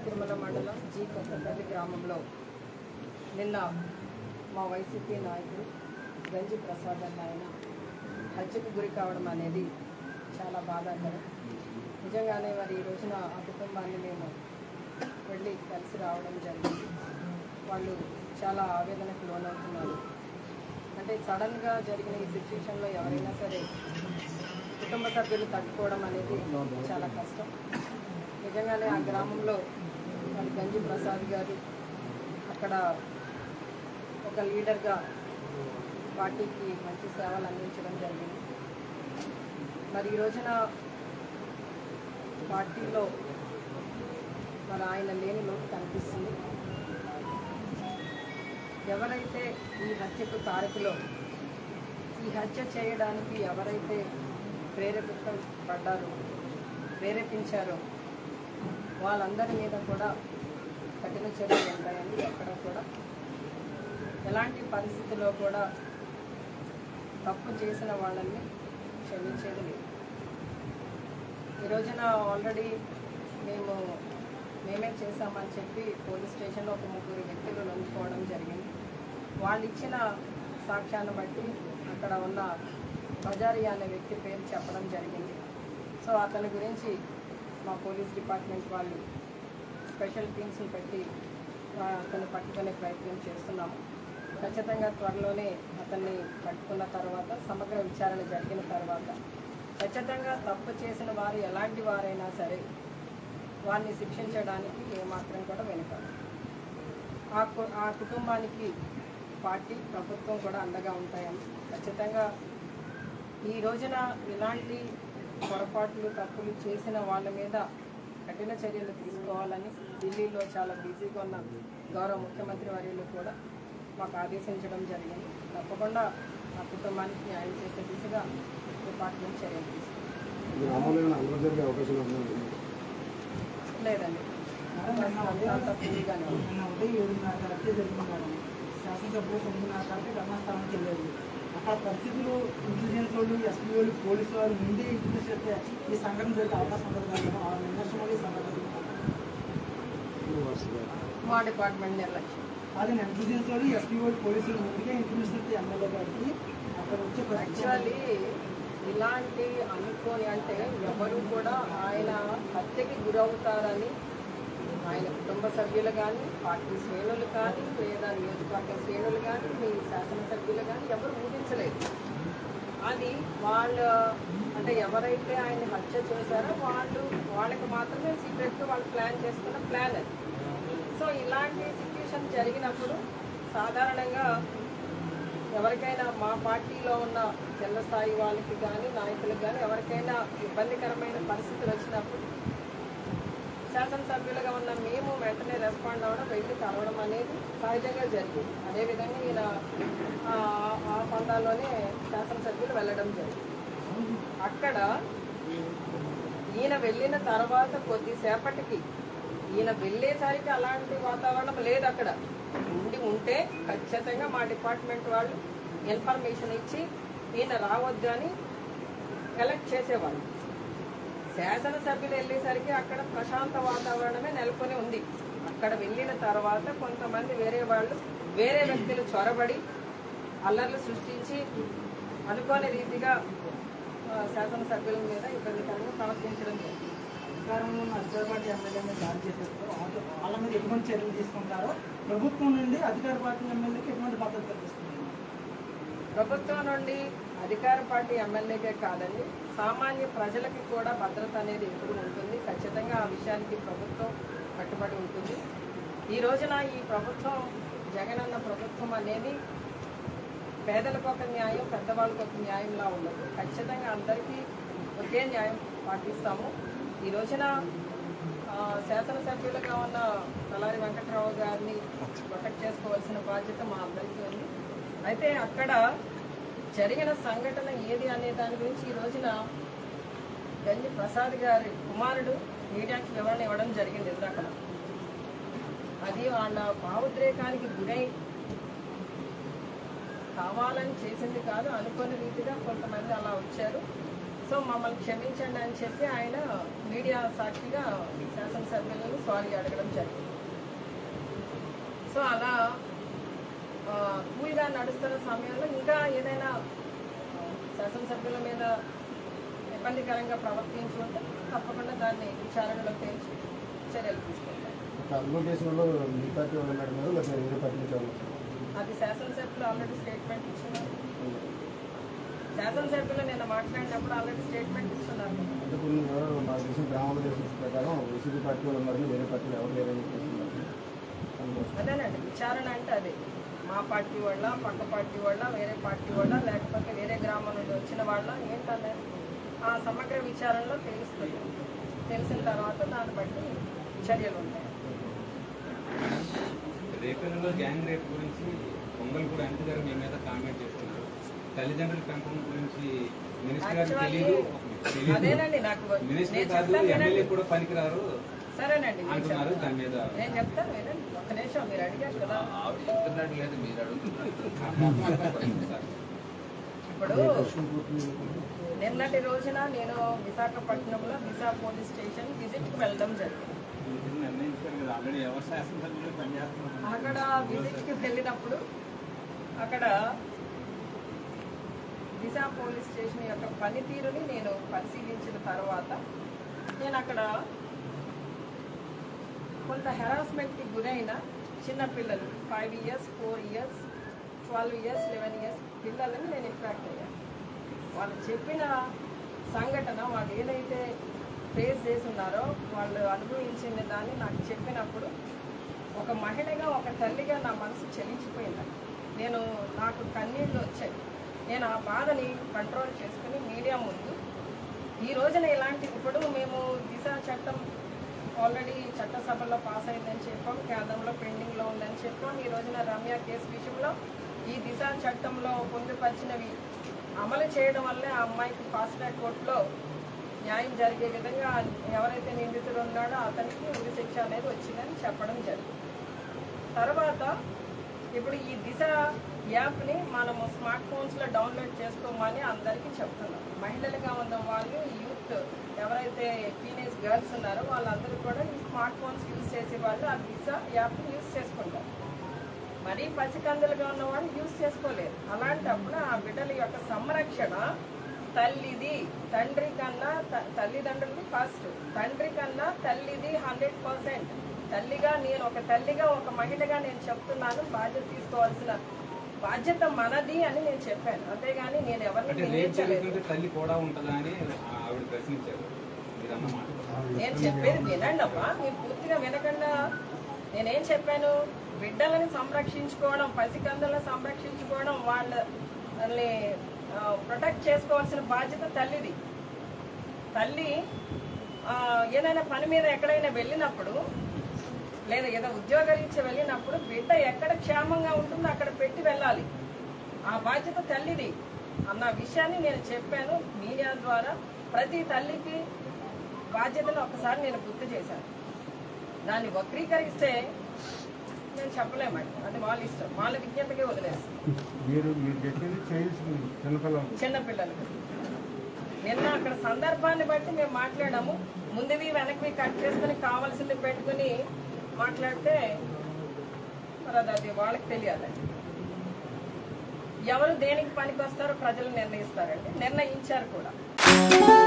తిరుమల మండలం జీ కొత్తపల్లి గ్రామంలో నిన్న మా వైసీపీ నాయకుడు గంజి ప్రసాద్ అన్న ఆయన హత్యకు గురి కావడం అనేది చాలా బాధాకరం నిజంగానే మరి ఈ రోజున ఆ కుటుంబాన్ని మేము వెళ్ళి కలిసి రావడం జరిగింది వాళ్ళు చాలా ఆవేదనకు లోనవుతున్నారు అంటే సడన్గా జరిగిన ఈ సిచ్యువేషన్లో ఎవరైనా సరే కుటుంబ సభ్యులు తట్టుకోవడం అనేది చాలా కష్టం నిజంగానే ఆ గ్రామంలో మరి గంజి ప్రసాద్ గారు అక్కడ ఒక లీడర్గా పార్టీకి మంచి సేవలు అందించడం జరిగింది మరి ఈ రోజున పార్టీలో మరి ఆయన లేని లోటు కనిపిస్తుంది ఎవరైతే ఈ హత్యకు కారకులో ఈ హత్య చేయడానికి ఎవరైతే ప్రేరేపితం పడ్డారో ప్రేరేపించారో వాళ్ళందరి మీద కూడా కఠిన చర్యలు ఉంటాయండి ఎక్కడ కూడా ఎలాంటి పరిస్థితిలో కూడా తప్పు చేసిన వాళ్ళని క్షమించేది లేదు ఈ రోజున ఆల్రెడీ మేము మేమే చేశామని చెప్పి పోలీస్ స్టేషన్లో ఒక ముగ్గురు వ్యక్తులు నొందుకోవడం జరిగింది వాళ్ళు ఇచ్చిన సాక్ష్యాన్ని బట్టి అక్కడ ఉన్న బజారి అనే వ్యక్తి పేరు చెప్పడం జరిగింది సో అతని గురించి మా పోలీస్ డిపార్ట్మెంట్ వాళ్ళు స్పెషల్ టీమ్స్ని పెట్టి ఆ, అతన్ని పట్టుకునే ప్రయత్నం చేస్తున్నాము ఖచ్చితంగా త్వరలోనే అతన్ని పట్టుకున్న తర్వాత సమగ్ర విచారణ జరిగిన తర్వాత ఖచ్చితంగా తప్పు చేసిన వారు ఎలాంటి వారైనా సరే వారిని శిక్షించడానికి ఏమాత్రం కూడా వెనుకాడు ఆ కు- ఆ కుటుంబానికి పార్టీ ప్రభుత్వం కూడా అండగా ఉంటాయని ఖచ్చితంగా ఈ రోజున ఇలాంటి పొరపాట్లు తప్పులు చేసిన వాళ్ళ మీద కఠిన చర్యలు తీసుకోవాలని ఢిల్లీలో చాలా బిజీగా ఉన్న గౌరవ ముఖ్యమంత్రి వర్యులు కూడా మాకు ఆదేశించడం జరిగింది తప్పకుండా ఆ కుటుంబానికి న్యాయం చేసే దిశగా డిపార్ట్మెంట్ చర్యలు తీసుకుంది గ్రామంలో ఏమైనా అల్లరి జరిగే అవకాశం ఉందా లేదండి అంతా ఫ్రీగానే ఉంది. నిన్న ఉదయం ఏడున్నర హత్య జరిగింది మేడం శాసనసభ్యులు తొమ్మిదిన్నర కరెక్ట్ ఘటనాస్థానానికి వెళ్ళారు అక్కడ పరిస్థితులు ఇంటెలిజెన్స్ వాళ్ళు ఎస్పీ వాళ్ళు పోలీసు వాళ్ళు ముందే ఇంటెలిజెన్స్ చెప్తే ఈ సంఘటన జరిగే అవకాశం ఉండదు కదా మేడం ఆరు నిమిషం వల్ల ఈ సంఘటన జరిగింది. మా డిపార్ట్మెంట్ నిర్లక్ష్యం అదే ఇంటెలిజెన్స్ వాళ్ళు ఎస్పీ వాళ్ళు పోలీసులు ముందుగా ఇంటెలిజెన్స్ చెప్తే ఎమ్మెల్యే గారికి అక్కడ వచ్చే పరిస్థితి యాక్చువల్లీ ఇలాంటి అనుకోని అంటే ఎవరు కూడా ఆయన హత్యకి గురవుతారని ఆయన కుటుంబ సభ్యులు కానీ పార్టీ శ్రేణులు కానీ లేదా నియోజకవర్గ శ్రేణులు కానీ మీ శాసనసభ్యులు కానీ ఎవరు ఊహించలేదు అది వాళ్ళ అంటే ఎవరైతే ఆయన హత్య చేశారో వాళ్ళు వాళ్ళకి మాత్రమే సీక్రెట్గా వాళ్ళు ప్లాన్ చేసుకున్న ప్లాన్ అది సో ఇలాంటి సిచ్యుయేషన్ జరిగినప్పుడు సాధారణంగా ఎవరికైనా మా పార్టీలో ఉన్న కింద స్థాయి వాళ్ళకి కానీ నాయకులకు కానీ ఎవరికైనా ఇబ్బందికరమైన పరిస్థితులు వచ్చినప్పుడు శాసనసభ్యులుగా ఉన్న మేము వెంటనే రెస్పాండ్ అవ్వడం వెళ్ళి కలవడం అనేది సహజంగా జరిగింది అదేవిధంగా ఈయన ఆ ఆ పందాల్లోనే శాసనసభ్యులు వెళ్ళడం జరిగింది అక్కడ ఈయన వెళ్ళిన తర్వాత కొద్దిసేపటికి ఈయన వెళ్ళేసరికి అలాంటి వాతావరణం లేదు అక్కడ ఉండి ఉంటే ఖచ్చితంగా మా డిపార్ట్మెంట్ వాళ్ళు ఇన్ఫర్మేషన్ ఇచ్చి ఈయన రావద్దు అని కలెక్ట్ చేసేవాళ్ళు శాసనసభ్యులు వెళ్ళేసరికి అక్కడ ప్రశాంత వాతావరణమే నెలకొని ఉంది అక్కడ వెళ్ళిన తర్వాత కొంతమంది వేరే వాళ్ళు వేరే వ్యక్తులు చొరబడి అల్లర్లు సృష్టించి అనుకోని రీతిగా ఆ, శాసనసభ్యుల మీద ఇబ్బందికరంగా ప్రవర్తించడం జరిగింది అధికారంలో ఉన్న అధికార పార్టీ ఎమ్మెల్యే మీద దాడి చేసేస్తారు వాళ్ళ- వాళ్ళ మీద ఎటువంటి చర్యలు తీసుకుంటారో ప్రభుత్వం నుండి అధికార పార్టీ ఎమ్మెల్యేకి ఎటువంటి భద్రత కల్పిస్తుంది ప్రభుత్వం నుండి అధికార పార్టీ ఎమ్మెల్యేకే కాదండి సామాన్య ప్రజలకి కూడా భద్రత అనేది ఎప్పుడు ఉంటుంది ఖచ్చితంగా ఆ విషయానికి ప్రభుత్వం కట్టుబడి ఉంటుంది ఈ రోజున ఈ ప్రభుత్వం జగనన్న ప్రభుత్వం అనేది పేదలకు ఒక న్యాయం పెద్దవాళ్ళకి ఒక న్యాయంలా ఉండదు ఖచ్చితంగా అందరికీ ఒకే న్యాయం పాటిస్తాము ఈ రోజున ఆ, శాసనసభ్యులుగా ఉన్న తలారి వెంకట్రావు గారిని ప్రొటెక్ట్ చేసుకోవాల్సిన బాధ్యత మా అందరికీ ఉంది అయితే అక్కడ జరిగిన సంఘటన ఏది అనే దాని గురించి ఈ రోజున గంజి ప్రసాద్ గారి కుమారుడు మీడియాకి వివరణ ఇవ్వడం జరిగింది ఇందాక అది వాళ్ళ భావోద్రేకానికి గురై కావాలని చేసింది కాదు అనుకోని రీతిగా కొంతమంది అలా వచ్చారు సో మమ్మల్ని క్షమించండి అని చెప్పి ఆయన మీడియా సాక్షిగా శాసనసభ్యులను సారీ అడగడం జరిగింది సో అలా ఆ, కూల్గా నడుస్తున్న సమయంలో ఇంకా ఏదైనా ఆ, శాసనసభ్యుల మీద ఇబ్బందికరంగా ప్రవర్తించి ఉంటే తప్పకుండా దాన్ని విచారణలో తేల్చి చర్యలు తీసుకుంటాం ఒక అడ్వకేషన్లో మీ పార్టీ వాళ్ళు మేడం గారు లేకపోతే వేరే పార్టీ నుంచి వాళ్ళు అది శాసనసభ్యులు ఆల్రెడీ స్టేట్మెంట్ ఇచ్చున్నారు శాసనసభ్యులు నిన్న మాట్లాడినప్పుడు ఆల్రెడీ స్టేట్మెంట్ ఇచ్చున్నారు అంటే కొన్ని ఎవరో నాకు తెలిసిన గ్రామాల దేశం ప్రకారం వైసీపీ పార్టీ వాళ్ళు ఉన్నారు వేరే పార్టీలు ఎవరు లేరని చెప్పేసి ఉన్నారు. అందుకోసం అదేనండి విచారణ అంటే అదే మా పార్టీ వాళ్ళ పక్క పార్టీ వాళ్ళ వేరే పార్టీ వాళ్ళ లేకపోతే వేరే గ్రామం నుండి వచ్చిన వాళ్ళ ఏంటనేది ఆ సమగ్ర విచారణలో తెలుస్తుంది తెలిసిన తర్వాత దాన్ని బట్టి చర్యలు ఉంటాయి రేపల్లిలో గ్యాంగ్ రేప్ గురించి పొంగల్ కూడా ఎంపీ గారు మీ మీద కామెంట్ చేస్తున్నారు తల్లిదండ్రుల పెంపకం గురించి మినిస్టర్ గారికి Actually, తెలియదు తెలియదు అదేనండి నాకు మినిస్టర్ నేను కాదు చెప్తాను ఎమ్మెల్యే వినండి. కూడా పనికిరారు సరేనండి నేను అంటున్నారు చెప్తాను. దాని మీద నేను చెప్తాను వినండి ఒక్క నిమిషం మీరు అడిగారు కదా ఆవిడ చెప్తున్నట్టు లేదు మీరు అడుగుతున్నారు సార్. ఇప్పుడు ప్రశ్న పూర్తి నిన్నటి రోజున నేను విశాఖపట్నంలో దిశా పోలీస్ స్టేషన్ విజిట్కి వెళ్ళడం జరిగింది నిర్ణయించారు కదా ఆల్రెడీ ఎవరు శాసనసభ్యులు పనిచేస్తున్నారు అక్కడ విజిట్కి వెళ్ళినప్పుడు అక్కడ దిశా పోలీస్ స్టేషన్ యొక్క పనితీరుని నేను పరిశీలించిన తర్వాత నేను అక్కడ కొంత హెరాస్మెంట్కి గురైన చిన్నపిల్లలు five years four years twelve years eleven years పిల్లలని నేను ఇంట్రాక్ట్ అయ్యాను వాళ్ళు చెప్పిన సంఘటన వాళ్ళు ఏదైతే ఫేస్ చేసి ఉన్నారో వాళ్ళు అనుభవించిన దాన్ని నాకు చెప్పినప్పుడు ఒక మహిళగా ఒక తల్లిగా నా మనసు చెలించిపోయింది నేను నాకు కన్నీళ్ళు వచ్చాయి నేను ఆ బాధని కంట్రోల్ చేసుకుని మీడియా ముందు ఈ రోజున ఇలాంటి ఇప్పుడు మేము దిశ చట్టం ఆల్రెడీ చట్టసభలో పాస్ అయిందని చెప్పాం కేంద్రంలో పెండింగ్లో ఉందని చెప్పాం ఈ రోజున రమ్య కేసు విషయంలో ఈ దిశ చట్టంలో పొందుపరిచినవి అమలు చేయడం వల్లే ఆ అమ్మాయికి ఫాస్ట్ ట్రాక్ కోర్టులో న్యాయం జరిగే విధంగా ఎవరైతే నిందితుడు ఉన్నాడో అతనికి ఉరి శిక్ష అనేది వచ్చిందని చెప్పడం జరిగింది తర్వాత ఇప్పుడు ఈ దిశ యాప్ని మనము స్మార్ట్ ఫోన్స్లో డౌన్లోడ్ చేసుకోమని అందరికీ చెప్తున్నాం మహిళలుగా ఉన్న వాళ్ళు యూత్ ఎవరైతే టీనేజ్ గర్ల్స్ ఉన్నారో వాళ్ళందరూ కూడా ఈ స్మార్ట్ ఫోన్స్ యూజ్ చేసే వాళ్ళు ఆ దిశ యాప్ని యూజ్ చేసుకుంటారు మరీ పసికందులుగా ఉన్న వాళ్ళు యూజ్ చేసుకోలేరు అలాంటప్పుడు ఆ బిడ్డల యొక్క సంరక్షణ తల్లిది తండ్రి కన్నా త- తల్లిదండ్రులది ఫస్ట్ తండ్రి కన్నా తల్లిది హండ్రెడ్ పర్సెంట్ తల్లిగా నేను ఒక తల్లిగా ఒక మహిళగా నేను చెప్తున్నాను బాధ్యత తీసుకోవాల్సిన బాధ్యత మనది అని నేను చెప్పాను అంతేగాని నేను ఎవరిని అంటే రేప్ నిందించలేదు జరుగుతుంటే తల్లి కూడా ఉంటుందా అని ఆవిడ ప్రశ్నించారు మీరన్నమాట నేను చెప్పేది వినండి అమ్మా మీరు పూర్తిగా వినకుండా నేనేం చెప్పాను బిడ్డలని సంరక్షించుకోవడం పసికందులను సంరక్షించుకోవడం వాళ్ళని ప్రొటెక్ట్ చేసుకోవాల్సిన బాధ్యత తల్లిది తల్లి ఆ, ఏదైనా పని మీద ఎక్కడైనా వెళ్ళినప్పుడు లేదా ఏదో ఉద్యోగరీత్యా వెళ్ళినప్పుడు బిడ్డ ఎక్కడ క్షేమంగా ఉంటుందో అక్కడ పెట్టి వెళ్ళాలి ఆ బాధ్యత తల్లిది అన్న విషయాన్ని నేను చెప్పాను మీడియా ద్వారా ప్రతి తల్లికి బాధ్యతను ఒకసారి నేను గుర్తు చేశాను దాన్ని వక్రీకరిస్తే నేను చెప్పలేమండి అది వాళ్ళ ఇష్టం వాళ్ళ విజ్ఞతకే వదిలేస్తాను మీరు మీరు చెప్పింది చేయాల్సింది చిన్నపిల్లలు చిన్నపిల్లలకు నిన్న అక్కడ సందర్భాన్ని బట్టి మేము మాట్లాడాము ముందువి వెనక్కి కట్ చేసుకుని కావాల్సింది పెట్టుకుని మాట్లాడితే మరి అది అది వాళ్ళకి తెలియాలండి ఎవరు దేనికి పనికి వస్తారో ప్రజలు నిర్ణయిస్తారండి నిర్ణయించారు కూడా